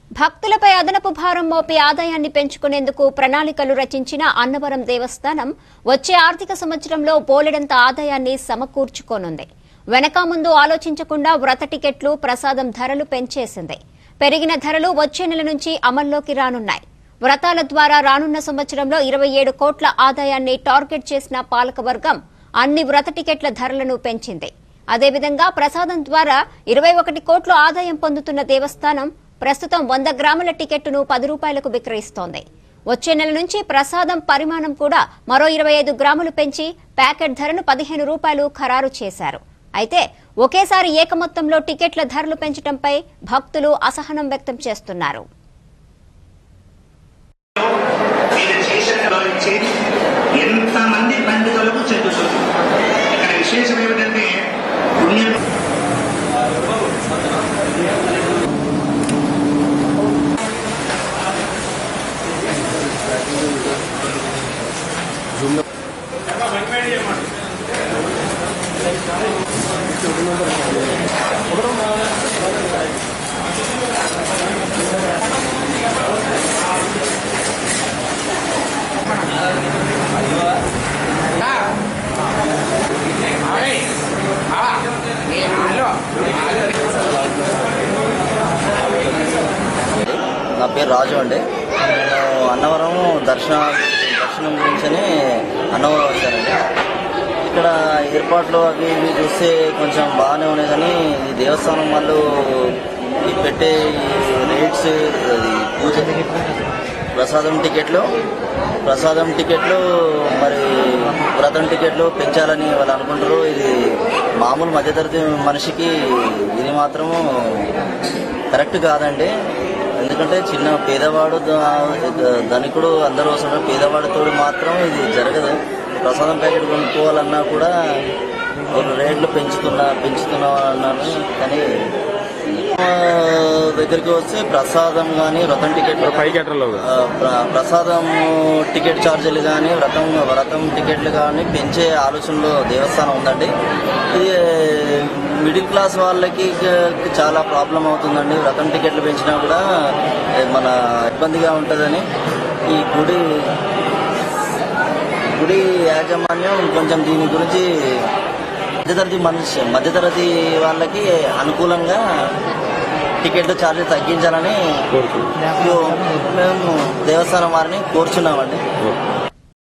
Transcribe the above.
భక్తులపై అదనపు భారం మోపి ఆదాయాన్ని పెంచుకునేందుకు ప్రణాళికలు రచించిన అన్నవరం దేవస్థానం వచ్చే ఆర్థిక సంవత్సరంలో బోలెడంత ఆదాయాన్ని సమకూర్చుకోనుంది వెనక ముందు ఆలోచించకుండా వ్రత టికెట్లు ప్రసాదం ధరలు పెంచేసింది పెరిగిన ధరలు వచ్చే నెల నుంచి అమల్లోకి రానున్నాయి వ్రతాల ద్వారా రానున్న సంవత్సరంలో ఇరవై ఏడు కోట్ల ఆదాయాన్ని టార్గెట్ చేసిన పాలకవర్గం అన్ని వ్రత టికెట్ల ధరలను పెంచింది అదేవిధంగా ప్రసాదం ద్వారా ఇరవై ఒకటి కోట్ల ఆదాయం పొందుతున్న దేవస్థానం ప్రస్తుతం వంద గ్రాముల టికెట్టును పది రూపాయలకు విక్రయిస్తోంది వచ్చే నెల నుంచి ప్రసాదం పరిమాణం కూడా మరో ఇరవై ఐదు గ్రాములు పెంచి ప్యాకెట్ ధరను పదిహేను రూపాయలు ఖరారు చేశారు అయితే ఒకేసారి ఏకమొత్తంలో టికెట్ల ధరలు పెంచడంపై భక్తులు అసహనం వ్యక్తం చేస్తున్నారు మీరు చేసిన గురించి ఎంతమంది పండితులకు చెందుతుంది ఇక్కడ విశేషం ఏమిటంటే పుణ్యం నా పేరు రాజు అండి నేను అన్నవరం దర్శన దర్శనం గురించని అన్నవరం వచ్చానండి ఇక్కడ ఏర్పాట్లు అవి ఇవి చూస్తే కొంచెం బాగానే ఉన్నాయి కానీ ఈ దేవస్థానం వాళ్ళు ఈ పెట్టే ఈ రేట్స్ అది పూజ ప్రసాదం టికెట్లు ప్రసాదం టికెట్లు మరి వ్రతం టికెట్లు పెంచాలని వాళ్ళు అనుకుంటారు ఇది మామూలు మధ్యతరగతి మనిషికి ఇది మాత్రము కరెక్ట్ కాదండి ఎందుకంటే చిన్న పేదవాడు ద- ధనికుడు అందరూ వస్తున్నారు పేదవాడితో మాత్రం ఇది జరగదు ప్రసాదం ప్యాకెట్ కొనుక్కోవాలన్నా కూడా వాళ్ళు రేట్లు పెంచుతున్నా పెంచుతున్నా అన్నారు కానీ ఆ, దగ్గరికి వస్తే ప్రసాదం కానీ వ్రతం టికెట్ పైకి ఎట్రలోగా ఆ, ప్ర- ప్రసాదం టికెట్ ఛార్జీలు కానీ వ్రతం వ్రతం టికెట్లు కానీ పెంచే ఆలోచనలో దేవస్థానం ఉందండి ఇది మిడిల్ క్లాస్ వాళ్ళకి ఇక చాలా ప్రాబ్లం అవుతుందండి వ్రతం టికెట్లు పెంచినా కూడా ఏ, మన ఇబ్బందిగా ఉంటుందని ఈ గుడి గుడి యాజమాన్యం కొంచెం దీని గురించి మధ్యతరగతి మనిషి మధ్యతరగతి వాళ్ళకి అనుకూలంగా టికెట్ ఛార్జీ తగ్గించాలని కోరుకుంటున్నాను మేము దేవస్థానం వారిని కోరుచున్నామండి